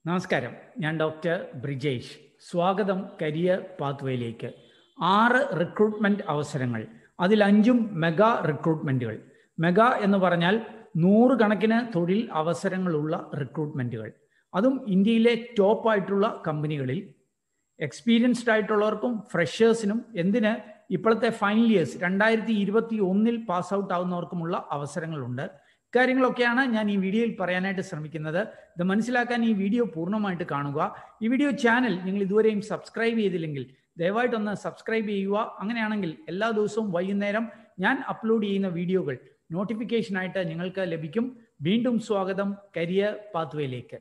നമസ്കാരം ഞാൻ ഡോക്ടർ ബ്രിജേഷ് സ്വാഗതം കരിയർ പാത്വേയിലേക്ക് ആറ് റിക്രൂട്ട്മെന്റ് അവസരങ്ങൾ അതിൽ അഞ്ചും മെഗാ റിക്രൂട്ട്മെന്റുകൾ മെഗാ എന്ന് പറഞ്ഞാൽ നൂറുകണക്കിന് തൊഴിൽ അവസരങ്ങളുള്ള റിക്രൂട്ട്മെന്റുകൾ അതും ഇന്ത്യയിലെ ടോപ്പ് ആയിട്ടുള്ള കമ്പനികളിൽ എക്സ്പീരിയൻസ്ഡ് ആയിട്ടുള്ളവർക്കും ഫ്രഷേഴ്സിനും എന്തിന് ഇപ്പോഴത്തെ ഫൈനൽ ഇയേഴ്സ് രണ്ടായിരത്തി ഇരുപത്തി ഒന്നിൽ പാസ് ഔട്ട് ആവുന്നവർക്കുമുള്ള അവസരങ്ങളുണ്ട് കാര്യങ്ങളൊക്കെയാണ് ഞാൻ ഈ വീഡിയോയിൽ പറയാനായിട്ട് ശ്രമിക്കുന്നത് ഇത് മനസ്സിലാക്കാൻ ഈ വീഡിയോ പൂർണ്ണമായിട്ട് കാണുക ഈ വീഡിയോ ചാനൽ നിങ്ങൾ ഇതുവരെയും സബ്സ്ക്രൈബ് ചെയ്തില്ലെങ്കിൽ ദയവായിട്ടൊന്ന് സബ്സ്ക്രൈബ് ചെയ്യുക അങ്ങനെയാണെങ്കിൽ എല്ലാ ദിവസവും വൈകുന്നേരം ഞാൻ അപ്ലോഡ് ചെയ്യുന്ന വീഡിയോകൾ നോട്ടിഫിക്കേഷനായിട്ട് നിങ്ങൾക്ക് ലഭിക്കും വീണ്ടും സ്വാഗതം കരിയർ പാത്വേയിലേക്ക്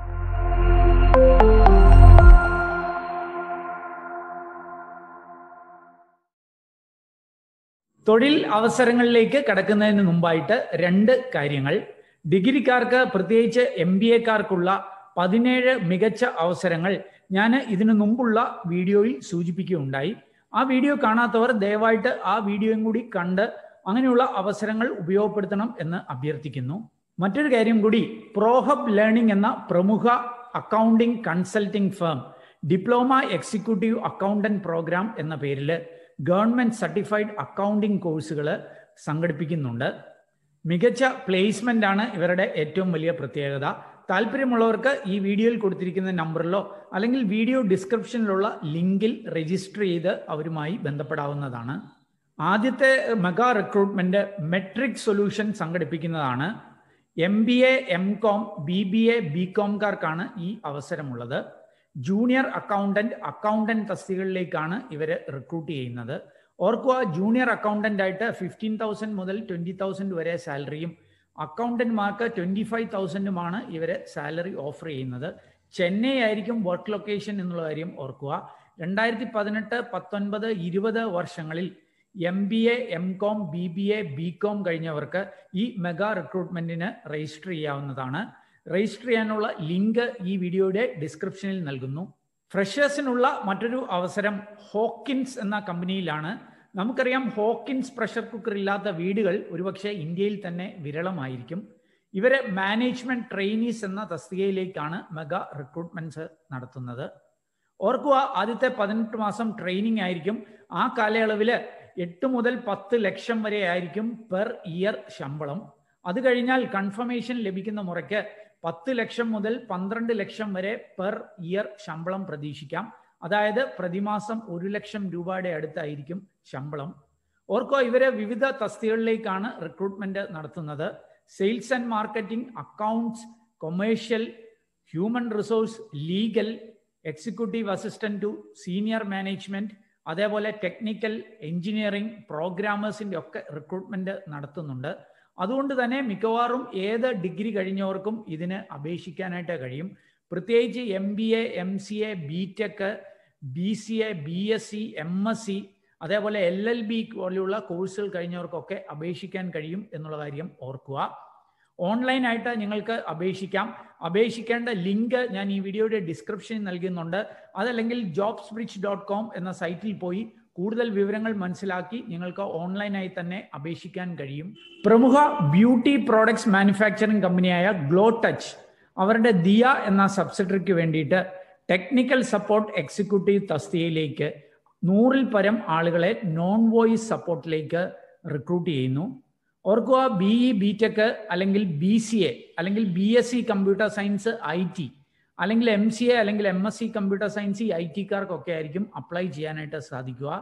തൊഴിൽ അവസരങ്ങളിലേക്ക് കടക്കുന്നതിന് മുമ്പായിട്ട് രണ്ട് കാര്യങ്ങൾ ഡിഗ്രിക്കാർക്ക് പ്രത്യേകിച്ച് എം ബി എക്കാർക്കുള്ള പതിനേഴ് മികച്ച അവസരങ്ങൾ ഞാൻ ഇതിനു മുമ്പുള്ള വീഡിയോയിൽ സൂചിപ്പിക്കുകയുണ്ടായി ആ വീഡിയോ കാണാത്തവർ ദയവായിട്ട് ആ വീഡിയോയും കൂടി കണ്ട് അങ്ങനെയുള്ള അവസരങ്ങൾ ഉപയോഗപ്പെടുത്തണം എന്ന് അഭ്യർത്ഥിക്കുന്നു മറ്റൊരു കാര്യം കൂടി പ്രോഹബ് ലേണിംഗ് എന്ന പ്രമുഖ accounting consulting firm diploma executive accountant program എന്ന പേരിൽ ഗവൺമെന്റ് സർട്ടിഫൈഡ് അക്കൗണ്ടിംഗ് കോഴ്സുകൾ സംഘടിപ്പിക്കുന്നുണ്ട് മികച്ച പ്ലേസ്മെന്റ് ആണ് ഇവരുടെ ഏറ്റവും വലിയ പ്രത്യേകത താല്പര്യമുള്ളവർക്ക് ഈ വീഡിയോയിൽ കൊടുത്തിരിക്കുന്ന നമ്പറിലോ അല്ലെങ്കിൽ വീഡിയോ ഡിസ്ക്രിപ്ഷനിലുള്ള ലിങ്കിൽ രജിസ്റ്റർ ചെയ്ത് അവരുമായി ബന്ധപ്പെടാവുന്നതാണ് ആദ്യത്തെ മെഗാ റിക്രൂട്ട്മെന്റ് മെട്രിക് സൊല്യൂഷൻ സംഘടിപ്പിക്കുന്നതാണ് M B A M com B B A B കോംകാർക്കാണ് ഈ അവസരമുള്ളത് ജൂനിയർ അക്കൗണ്ടന്റ് അക്കൗണ്ടന്റ് തസ്തികകളിലേക്കാണ് ഇവരെ റിക്രൂട്ട് ചെയ്യുന്നത് ഓർക്കുക ജൂനിയർ അക്കൗണ്ടന്റ് ആയിട്ട് ഫിഫ്റ്റീൻ തൗസൻഡ് മുതൽ ട്വന്റി തൗസൻഡ് വരെ സാലറിയും അക്കൗണ്ടന്റ്മാർക്ക് ട്വന്റി ഫൈവ് തൗസൻഡുമാണ് ഇവരെ സാലറി ഓഫർ ചെയ്യുന്നത് ചെന്നൈ ആയിരിക്കും വർക്ക് ലൊക്കേഷൻ എന്നുള്ള കാര്യം ഓർക്കുക രണ്ടായിരത്തി പതിനെട്ട് പത്തൊൻപത് ഇരുപത് വർഷങ്ങളിൽ M B A M com B B A B com കഴിഞ്ഞവർക്ക് ഈ മെഗാ റിക്രൂട്ട്മെന്റിന് രജിസ്റ്റർ ചെയ്യാവുന്നതാണ് രജിസ്റ്റർ ചെയ്യാനുള്ള ലിങ്ക് ഈ വീഡിയോയുടെ ഡിസ്ക്രിപ്ഷനിൽ നൽകുന്നു ഫ്രഷേഴ്സിനുള്ള മറ്റൊരു അവസരം ഹോക്കിൻസ് എന്ന കമ്പനിയിലാണ് നമുക്കറിയാം ഹോക്കിൻസ് പ്രഷർ കുക്കർ ഇല്ലാത്ത വീടുകൾ ഒരുപക്ഷെ ഇന്ത്യയിൽ തന്നെ വിരളമായിരിക്കും ഇവരെ മാനേജ്മെന്റ് ട്രെയിനീസ് എന്ന തസ്തികയിലേക്കാണ് മെഗാ റിക്രൂട്ട്മെന്റ്സ് നടത്തുന്നത് ഓർക്കുക ആദ്യത്തെ പതിനെട്ട് മാസം ട്രെയിനിങ് ആയിരിക്കും ആ കാലയളവിൽ എട്ട് മുതൽ പത്ത് ലക്ഷം വരെ ആയിരിക്കും പെർ ഇയർ ശമ്പളം അത് കഴിഞ്ഞാൽ കൺഫർമേഷൻ ലഭിക്കുന്ന മുറയ്ക്ക് പത്ത് ലക്ഷം മുതൽ പന്ത്രണ്ട് ലക്ഷം വരെ പെർ ഇയർ ശമ്പളം പ്രതീക്ഷിക്കാം അതായത് പ്രതിമാസം ഒരു ലക്ഷം രൂപയുടെ അടുത്തായിരിക്കും ശമ്പളം ഓർക്കോ ഇവരെ വിവിധ തസ്തികളിലേക്കാണ് റിക്രൂട്ട്മെന്റ് നടത്തുന്നത് sales and marketing accounts commercial human resource legal executive assistant to senior management അതേപോലെ ടെക്നിക്കൽ എഞ്ചിനീയറിംഗ് പ്രോഗ്രാമേഴ്സിന്റെ ഒക്കെ റിക്രൂട്ട്മെന്റ് നടത്തുന്നുണ്ട് അതുകൊണ്ട് തന്നെ മിക്കവാറും ഏത് ഡിഗ്രി കഴിഞ്ഞവർക്കും ഇതിന് അപേക്ഷിക്കാനായിട്ട് കഴിയും പ്രത്യേകിച്ച് M B A M C A B tech B C A B S C M S C അതേപോലെ എൽ എൽ ബി പോലെയുള്ള കോഴ്സുകൾ കഴിഞ്ഞവർക്കൊക്കെ അപേക്ഷിക്കാൻ കഴിയും എന്നുള്ള കാര്യം ഓർക്കുക ഓൺലൈനായിട്ട് നിങ്ങൾക്ക് അപേക്ഷിക്കാം അപേക്ഷിക്കേണ്ട ലിങ്ക് ഞാൻ ഈ വീഡിയോയുടെ ഡിസ്ക്രിപ്ഷനിൽ നൽകുന്നുണ്ട് അതല്ലെങ്കിൽ ജോബ്സ് ബ്രിഡ്ജ് ഡോട്ട് കോം എന്ന സൈറ്റിൽ പോയി കൂടുതൽ വിവരങ്ങൾ മനസ്സിലാക്കി നിങ്ങൾക്ക് ഓൺലൈനായി തന്നെ അപേക്ഷിക്കാൻ കഴിയും പ്രമുഖ ബ്യൂട്ടി പ്രോഡക്ട്സ് മാനുഫാക്ചറിംഗ് കമ്പനിയായ ഗ്ലോ ടച്ച് അവരുടെ ദിയ എന്ന സബ്സിഡറിക്ക് വേണ്ടിയിട്ട് ടെക്നിക്കൽ സപ്പോർട്ട് എക്സിക്യൂട്ടീവ് തസ്തികയിലേക്ക് നൂറിൽ പരം ആളുകളെ നോൺ വോയിസ് സപ്പോർട്ടിലേക്ക് റിക്രൂട്ട് ചെയ്യുന്നു ഓർക്കുക ബി ഇ ബി ടെക് അല്ലെങ്കിൽ ബി സി എ അല്ലെങ്കിൽ B S C computer science I T അല്ലെങ്കിൽ എം സി എ അല്ലെങ്കിൽ M S C computer science I ടിക്കാർക്കൊക്കെ ആയിരിക്കും അപ്ലൈ ചെയ്യാനായിട്ട് സാധിക്കുക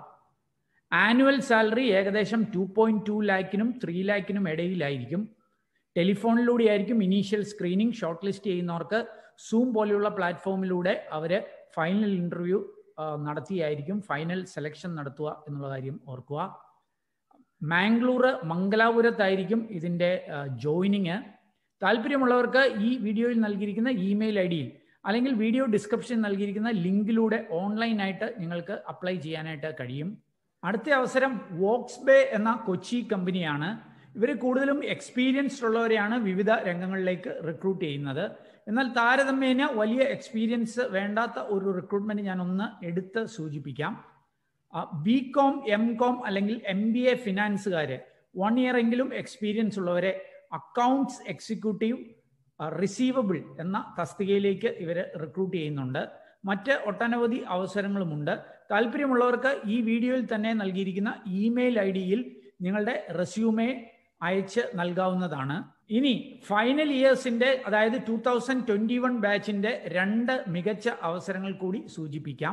ആനുവൽ സാലറി ഏകദേശം ടു പോയിന്റ് ടു ലാക്കിനും ത്രീ ലാക്കിനും ഇടയിലായിരിക്കും ടെലിഫോണിലൂടെ ആയിരിക്കും ഇനീഷ്യൽ സ്ക്രീനിങ് ഷോർട്ട് ലിസ്റ്റ് ചെയ്യുന്നവർക്ക് സൂം പോലെയുള്ള പ്ലാറ്റ്ഫോമിലൂടെ അവർ ഫൈനൽ ഇൻ്റർവ്യൂ നടത്തിയായിരിക്കും ഫൈനൽ സെലക്ഷൻ നടത്തുക എന്നുള്ള കാര്യം ഓർക്കുക മാംഗ്ലൂർ മംഗലാപുരത്തായിരിക്കും ഇതിൻ്റെ ജോയിനിങ് താല്പര്യമുള്ളവർക്ക് ഈ വീഡിയോയിൽ നൽകിയിരിക്കുന്ന ഇമെയിൽ ഐ ഡിയിൽ അല്ലെങ്കിൽ വീഡിയോ ഡിസ്ക്രിപ്ഷൻ നൽകിയിരിക്കുന്ന ലിങ്കിലൂടെ ഓൺലൈനായിട്ട് നിങ്ങൾക്ക് അപ്ലൈ ചെയ്യാനായിട്ട് കഴിയും അടുത്ത അവസരം വോക്സ് ബേ എന്ന കൊച്ചി കമ്പനിയാണ് ഇവർ കൂടുതലും എക്സ്പീരിയൻസ്ഡ് ഉള്ളവരെയാണ് വിവിധ രംഗങ്ങളിലേക്ക് റിക്രൂട്ട് ചെയ്യുന്നത് എന്നാൽ താരതമ്യേന വലിയ എക്സ്പീരിയൻസ് വേണ്ടാത്ത ഒരു റിക്രൂട്ട്മെന്റ് ഞാൻ ഒന്ന് എടുത്ത് സൂചിപ്പിക്കാം ബി കോം എം കോം അല്ലെങ്കിൽ എം ബി എ ഫിനാൻസുകാർ വൺ ഇയർ എങ്കിലും എക്സ്പീരിയൻസ് ഉള്ളവരെ അക്കൗണ്ട്സ് എക്സിക്യൂട്ടീവ് റിസീവബിൾ എന്ന തസ്തികയിലേക്ക് ഇവർ റിക്രൂട്ട് ചെയ്യുന്നുണ്ട് മറ്റ് ഒട്ടനവധി അവസരങ്ങളുമുണ്ട് താല്പര്യമുള്ളവർക്ക് ഈ വീഡിയോയിൽ തന്നെ നൽകിയിരിക്കുന്ന ഇമെയിൽ ഐ ഡിയിൽ നിങ്ങളുടെ റെസ്യൂമെ അയച്ച് നൽകാവുന്നതാണ് ഇനി ഫൈനൽ ഇയേഴ്സിന്റെ അതായത് ടൂ തൗസൻഡ് ട്വന്റി വൺ ബാച്ചിന്റെ രണ്ട് മികച്ച അവസരങ്ങൾ കൂടി സൂചിപ്പിക്കാം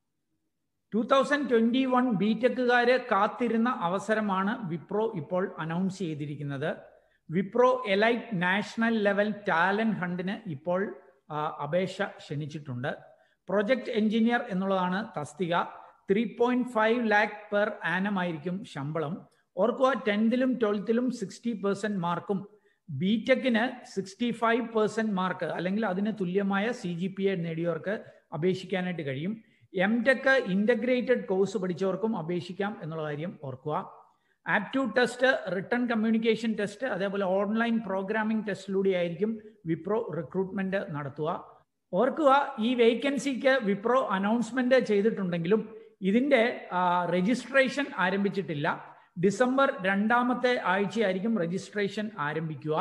ടൂ തൗസൻഡ് ട്വന്റി വൺ ബിടെക്കുകാര് കാത്തിരുന്ന അവസരമാണ് വിപ്രോ ഇപ്പോൾ അനൗൺസ് ചെയ്തിരിക്കുന്നത് Wipro elite national level talent ഹണ്ടിന് ഇപ്പോൾ അപേക്ഷ ക്ഷണിച്ചിട്ടുണ്ട് പ്രൊജക്ട് എഞ്ചിനീയർ എന്നുള്ളതാണ് തസ്തിക three point five lakh per annum ആയിരിക്കും ശമ്പളം ഓർക്കുക ടെൻത്തിലും ട്വൽത്തിലും സിക്സ്റ്റി പെർസെന്റ് മാർക്കും ബി ടെക്കിന് സിക്സ്റ്റി ഫൈവ് പെർസെന്റ് മാർക്ക് അല്ലെങ്കിൽ അതിന് തുല്യമായ സി ജി പി എ നേടിയവർക്ക് അപേക്ഷിക്കാനായിട്ട് കഴിയും എം ടെക് ഇന്റഗ്രേറ്റഡ് കോഴ്സ് പഠിച്ചവർക്കും അപേക്ഷിക്കാം എന്നുള്ള കാര്യം ഓർക്കുക aptitude test written communication test അതേപോലെ ഓൺലൈൻ പ്രോഗ്രാമിംഗ് ടെസ്റ്റിലൂടെ ആയിരിക്കും വിപ്രോ റിക്രൂട്ട്മെന്റ് നടത്തുക ഓർക്കുക ഈ വേക്കൻസിക്ക് വിപ്രോ അനൗൺസ്മെന്റ് ചെയ്തിട്ടുണ്ടെങ്കിലും ഇതിന്റെ രജിസ്ട്രേഷൻ ആരംഭിച്ചിട്ടില്ല ഡിസംബർ രണ്ടാമത്തെ ആഴ്ചയായിരിക്കും രജിസ്ട്രേഷൻ ആരംഭിക്കുക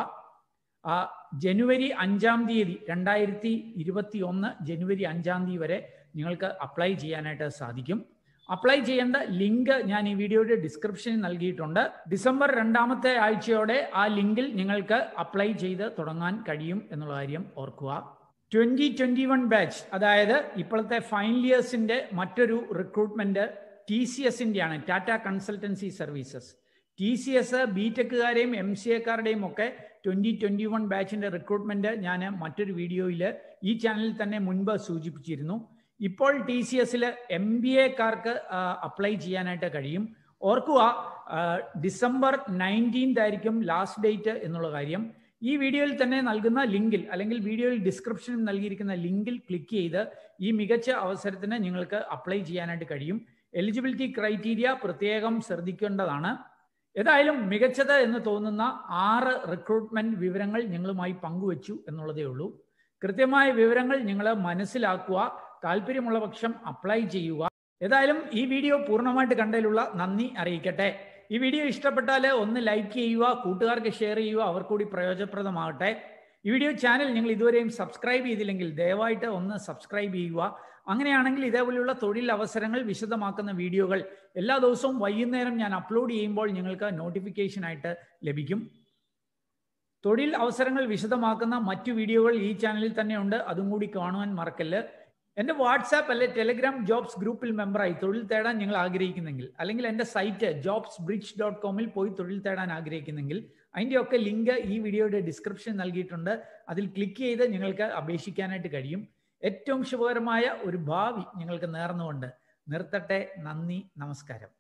ജനുവരി അഞ്ചാം തീയതി രണ്ടായിരത്തി ഇരുപത്തി ഒന്ന് ജനുവരി അഞ്ചാം തീയതി വരെ നിങ്ങൾക്ക് അപ്ലൈ ചെയ്യാനായിട്ട് സാധിക്കും അപ്ലൈ ചെയ്യേണ്ട ലിങ്ക് ഞാൻ ഈ വീഡിയോയുടെ ഡിസ്ക്രിപ്ഷനിൽ നൽകിയിട്ടുണ്ട് ഡിസംബർ രണ്ടാമത്തെ ആഴ്ചയോടെ ആ ലിങ്കിൽ നിങ്ങൾക്ക് അപ്ലൈ ചെയ്ത് തുടങ്ങാൻ കഴിയും എന്നുള്ള കാര്യം ഓർക്കുക ട്വന്റി ട്വന്റി വൺ ബാച്ച് അതായത് ഇപ്പോഴത്തെ ഫൈനൽ ഇയേഴ്സിന്റെ മറ്റൊരു റിക്രൂട്ട്മെന്റ് ടി സി എസിന്റെ ആണ് Tata consultancy services T C S B ടെക്കുകാരെയും എം സി എക്കാരുടെയും ഒക്കെ ട്വന്റി ട്വന്റി വൺ ബാച്ചിന്റെ റിക്രൂട്ട്മെന്റ് ഞാൻ മറ്റൊരു വീഡിയോയിൽ ഈ ചാനലിൽ തന്നെ മുൻപ് സൂചിപ്പിച്ചിരുന്നു ഇപ്പോൾ ടി സി എസിൽ എം ബി എക്കാർക്ക് അപ്ലൈ ചെയ്യാനായിട്ട് കഴിയും ഓർക്കുക ഡിസംബർ നയൻറ്റീൻത് ആയിരിക്കും ലാസ്റ്റ് ഡേറ്റ് എന്നുള്ള കാര്യം ഈ വീഡിയോയിൽ തന്നെ നൽകുന്ന ലിങ്കിൽ അല്ലെങ്കിൽ വീഡിയോയിൽ ഡിസ്ക്രിപ്ഷനിൽ നൽകിയിരിക്കുന്ന ലിങ്കിൽ ക്ലിക്ക് ചെയ്ത് ഈ മികച്ച അവസരത്തിന് നിങ്ങൾക്ക് അപ്ലൈ ചെയ്യാനായിട്ട് കഴിയും എലിജിബിലിറ്റി ക്രൈറ്റീരിയ പ്രത്യേകം ശ്രദ്ധിക്കേണ്ടതാണ് ഏതായാലും മികച്ചത് എന്ന് തോന്നുന്ന ആറ് റിക്രൂട്ട്മെന്റ് വിവരങ്ങൾ നിങ്ങളുമായി പങ്കുവച്ചു എന്നുള്ളതേ ഉള്ളൂ കൃത്യമായ വിവരങ്ങൾ നിങ്ങൾ മനസ്സിലാക്കുക താല്പര്യമുള്ള പക്ഷം അപ്ലൈ ചെയ്യുക ഏതായാലും ഈ വീഡിയോ പൂർണ്ണമായിട്ട് കണ്ടതിലുള്ള നന്ദി അറിയിക്കട്ടെ ഈ വീഡിയോ ഇഷ്ടപ്പെട്ടാൽ ഒന്ന് ലൈക്ക് ചെയ്യുക കൂട്ടുകാർക്ക് ഷെയർ ചെയ്യുക അവർ കൂടി പ്രയോജനപ്രദമാകട്ടെ ഈ വീഡിയോ ചാനൽ നിങ്ങൾ ഇതുവരെയും സബ്സ്ക്രൈബ് ചെയ്തില്ലെങ്കിൽ ദയവായിട്ട് ഒന്ന് സബ്സ്ക്രൈബ് ചെയ്യുക അങ്ങനെയാണെങ്കിൽ ഇതേപോലെയുള്ള തൊഴിൽ അവസരങ്ങൾ വിശദമാക്കുന്ന വീഡിയോകൾ എല്ലാ ദിവസവും വൈകുന്നേരം ഞാൻ അപ്ലോഡ് ചെയ്യുമ്പോൾ നിങ്ങൾക്ക് നോട്ടിഫിക്കേഷൻ ആയിട്ട് ലഭിക്കും തൊഴിൽ അവസരങ്ങൾ വിശദമാക്കുന്ന മറ്റു വീഡിയോകൾ ഈ ചാനലിൽ തന്നെയുണ്ട് അതും കൂടി കാണുവാൻ മറക്കല്ല് എൻ്റെ വാട്സാപ്പ് അല്ലെ ടെലിഗ്രാം ജോബ്സ് ഗ്രൂപ്പിൽ മെമ്പറായി തൊഴിൽ തേടാൻ നിങ്ങൾ ആഗ്രഹിക്കുന്നെങ്കിൽ അല്ലെങ്കിൽ എൻ്റെ സൈറ്റ് ജോബ്സ് ബ്രിഡ്ജ് ഡോട്ട് കോമിൽ പോയി തൊഴിൽ തേടാൻ ആഗ്രഹിക്കുന്നെങ്കിൽ അതിൻ്റെ ഒക്കെ ലിങ്ക് ഈ വീഡിയോയുടെ ഡിസ്ക്രിപ്ഷൻ നൽകിയിട്ടുണ്ട് അതിൽ ക്ലിക്ക് ചെയ്ത് നിങ്ങൾക്ക് അപേക്ഷിക്കാനായിട്ട് കഴിയും ഏറ്റവും ശുഭകരമായ ഒരു ഭാവി നിങ്ങൾക്ക് നേർന്നുകൊണ്ട് നിർത്തട്ടെ നന്ദി നമസ്കാരം